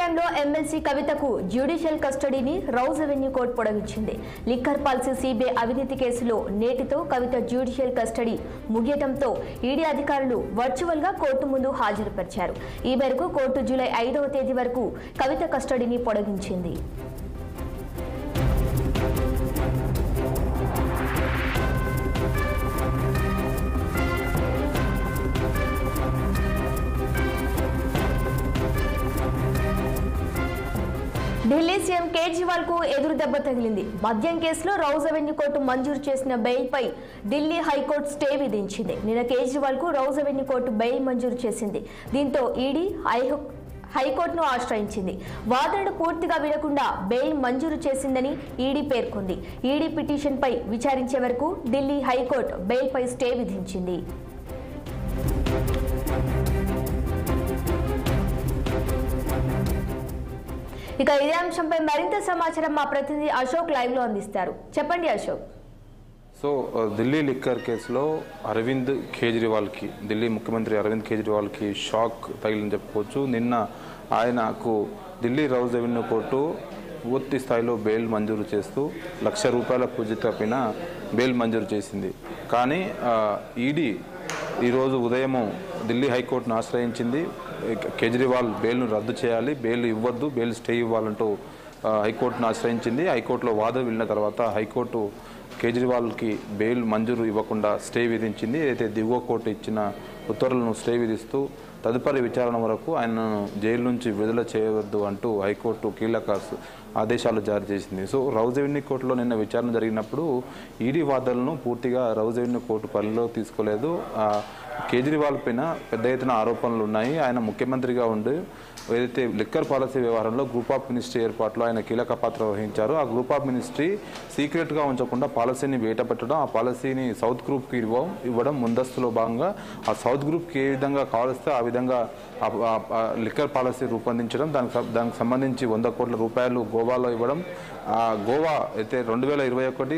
scam లో MLC కవితకు judicial కస్టడీని రౌజ్ అవెన్యూ కోర్టు పొడిగించింది లిక్కర్ పాలసీ సిబిఐ అవినీతి కేసులో నేటితో కవిత జ్యుడిషియల్ కస్టడీ ముగియటంతో ఈడీ అధికారులు వర్చువల్ గా కోర్టు ముందు హాజరుపరిచారు ఈ మేరకు కోర్టు జూలై ఐదవ తేదీ వరకు కవిత కస్టడీని పొడిగించింది ఢిల్లీ సీఎం కేజ్రీవాల్ కు ఎదురు దెబ్బ తగిలింది మద్యం కేసులో రౌజ్ అవెన్యూ కోర్టు మంజూరు చేసిన బెయిల్ పై ఢిల్లీ హైకోర్టు స్టే విధించింది నిన్న కేజ్రీవాల్ కు రౌజ్ అవెన్యూ కోర్టు బెయిల్ మంజూరు చేసింది దీంతో ఈడీ హైహో- హైకోర్టును ఆశ్రయించింది వాదనను పూర్తిగా వినకుండా బెయిల్ మంజూరు చేసిందని ఈడీ పేర్కొంది ఈడీ పిటిషన్పై విచారించే వరకు ఢిల్లీ హైకోర్టు బెయిల్పై స్టే విధించింది ఇక ఇదే అంశంపై మరింత సమాచారం మా ప్రతినిధి అశోక్ లైవ్ లో అందిస్తారు చెప్పండి అశోక్ సో ఆ, ఢిల్లీ లిక్కర్ కేసులో అరవింద్ కేజ్రీవాల్కి ఢిల్లీ ముఖ్యమంత్రి అరవింద్ కేజ్రీవాల్కి షాక్ తగిలిందని చెప్పుకోవచ్చు నిన్న ఆయనకు ఢిల్లీ రౌజ్ రెవెన్యూ కోర్టు పూర్తి స్థాయిలో బెయిల్ మంజూరు చేస్తూ లక్ష రూపాయల పూజిత పైన బెయిల్ మంజూరు చేసింది కానీ ఈడీ ఈరోజు ఉదయం ఢిల్లీ హైకోర్టును ఆశ్రయించింది కేజ్రీవాల్ బెయిల్ను రద్దు చేయాలి బెయిల్ ఇవ్వద్దు బెయిల్ స్టే ఇవ్వాలంటూ ఆ, హైకోర్టును ఆశ్రయించింది హైకోర్టులో వాదన వెళ్ళిన తర్వాత హైకోర్టు కేజ్రీవాల్కి బెయిల్ మంజూరు ఇవ్వకుండా స్టే విధించింది ఏదైతే దిగువ కోర్టు ఇచ్చిన ఉత్తర్వులను స్టే విధిస్తూ తదుపరి విచారణ వరకు ఆయనను జైలు నుంచి విడుదల చేయవద్దు అంటూ హైకోర్టు కీలక స- ఆదేశాలు జారీ చేసింది సో రౌజ్ రెవెన్యూ కోర్టులో నిన్న విచారణ జరిగినప్పుడు ఈడీ వాదనలను పూర్తిగా రౌజ్ రెవెన్యూ కోర్టు పరిధిలో తీసుకోలేదు ఆ, కేజ్రీవాల్ పైన పెద్ద ఎత్తున ఆరోపణలు ఉన్నాయి ఆయన ముఖ్యమంత్రిగా ఉండి ఏదైతే లిక్కర్ పాలసీ వ్యవహారంలో గ్రూప్ ఆఫ్ మినిస్ట్రీ ఏర్పాటులో ఆయన కీలక పాత్ర వహించారు ఆ గ్రూప్ ఆఫ్ మినిస్ట్రీ సీక్రెట్గా ఉంచకుండా పాలసీని వేటపెట్టడం ఆ పాలసీని సౌత్ గ్రూప్కి ఇవ్వడం ఇవ్వడం ముందస్తులో భాగంగా ఆ సౌత్ గ్రూప్కి ఏ విధంగా కావలిస్తే ఆ విధంగా ఆ- ఆ- ఆ లిక్కర్ పాలసీ రూపొందించడం దానికి సం- దానికి సంబంధించి వంద కోట్ల రూపాయలు గోవాలో ఇవ్వడం ఆ గోవా అయితే రెండు వేల ఇరవై ఒకటి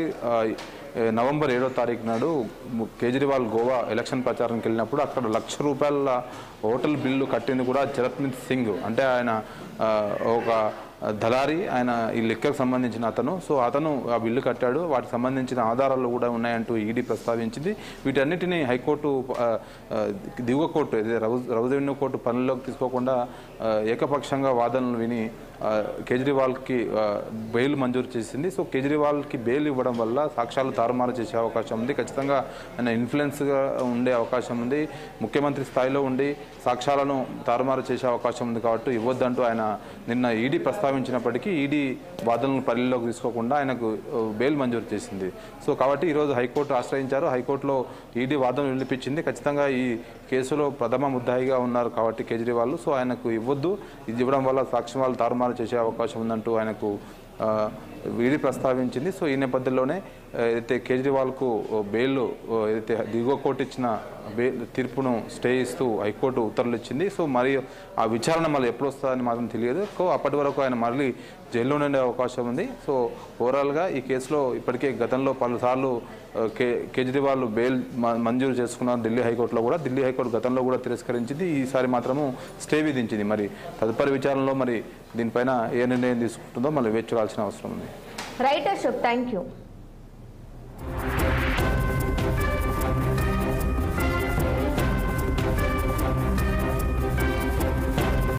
ఏ, నవంబర్ ఏడో తారీఖు నాడు ము- కేజ్రీవాల్ గోవా ఎలక్షన్ ప్రచారానికి వెళ్ళినప్పుడు అక్కడ లక్ష రూపాయల హోటల్ బిల్లు కట్టింది కూడా జరత్మిత్ సింగ్ అంటే ఆయన ఆ, ఒక దళారి ఆయన ఈ లెక్కకు సంబంధించిన అతను సో అతను ఆ బిల్లు కట్టాడు వాటికి సంబంధించిన ఆధారాలు కూడా ఉన్నాయంటూ ఈడీ ప్రస్తావించింది వీటన్నిటిని హైకోర్టు ఆ, ఆ, దిగువ కోర్టు ఏదైతే రౌజ్ రౌజ్ రెవెన్యూ కోర్టు పనుల్లోకి తీసుకోకుండా ఆ, ఏకపక్షంగా వాదనలు విని ఆ, కేజ్రీవాల్కి ఆ, బెయిల్ మంజూరు చేసింది సో కేజ్రీవాల్కి బెయిల్ ఇవ్వడం వల్ల సాక్ష్యాలు తారుమారు చేసే అవకాశం ఉంది ఖచ్చితంగా ఆయన ఇన్ఫ్లుయెన్స్గా ఉండే అవకాశం ఉంది ముఖ్యమంత్రి స్థాయిలో ఉండి సాక్ష్యాలను తారుమారు చేసే అవకాశం ఉంది కాబట్టి ఇవ్వద్దంటూ ఆయన నిన్న ఈడీ ప్రస్తావించినప్పటికీ ఈడీ వాదనలను పరిధిలోకి తీసుకోకుండా ఆయనకు ఆ, బెయిల్ మంజూరు చేసింది సో కాబట్టి ఈరోజు హైకోర్టు ఆశ్రయించారు హైకోర్టులో ఈడీ వాదనలు వినిపించింది ఖచ్చితంగా ఈ కేసులో ప్రథమ ముద్దాయిగా ఉన్నారు కాబట్టి కేజ్రీవాల్ సో ఆయనకు ఇవ్వద్దు ఇది ఇవ్వడం వల్ల సాక్ష్యాలు తారుమారు చేసే అవకాశం ఉందంటూ ఆయనకు ఆ, ఈడీ ప్రస్తావించింది సో ఈ నేపథ్యంలోనే ఆ, ఏదైతే కేజ్రీవాల్కు బెయిల్ ఆ, ఏదైతే దిగువ కోర్టు ఇచ్చిన బెయిల్ తీర్పును స్టే ఇస్తూ హైకోర్టు ఉత్తర్వులు ఇచ్చింది సో మరి ఆ విచారణ మళ్ళీ ఎప్పుడు వస్తుందని మాత్రం తెలియదు సో అప్పటి వరకు ఆయన మళ్ళీ జైల్లో ఉండే అవకాశం ఉంది సో ఓవరాల్గా ఈ కేసులో ఇప్పటికే గతంలో పలుసార్లు ఆ, కే కేజ్రీవాల్ బెయిల్ మ- మంజూరు చేసుకున్నారు ఢిల్లీ హైకోర్టులో కూడా ఢిల్లీ హైకోర్టు గతంలో కూడా తిరస్కరించింది ఈసారి మాత్రము స్టే విధించింది మరి తదుపరి విచారణలో మరి దీనిపైన ఏ నిర్ణయం తీసుకుంటుందో మళ్ళీ వేచి చూడాల్సిన అవసరం ఉంది రైట్ అశోక్ థ్యాంక్ యూ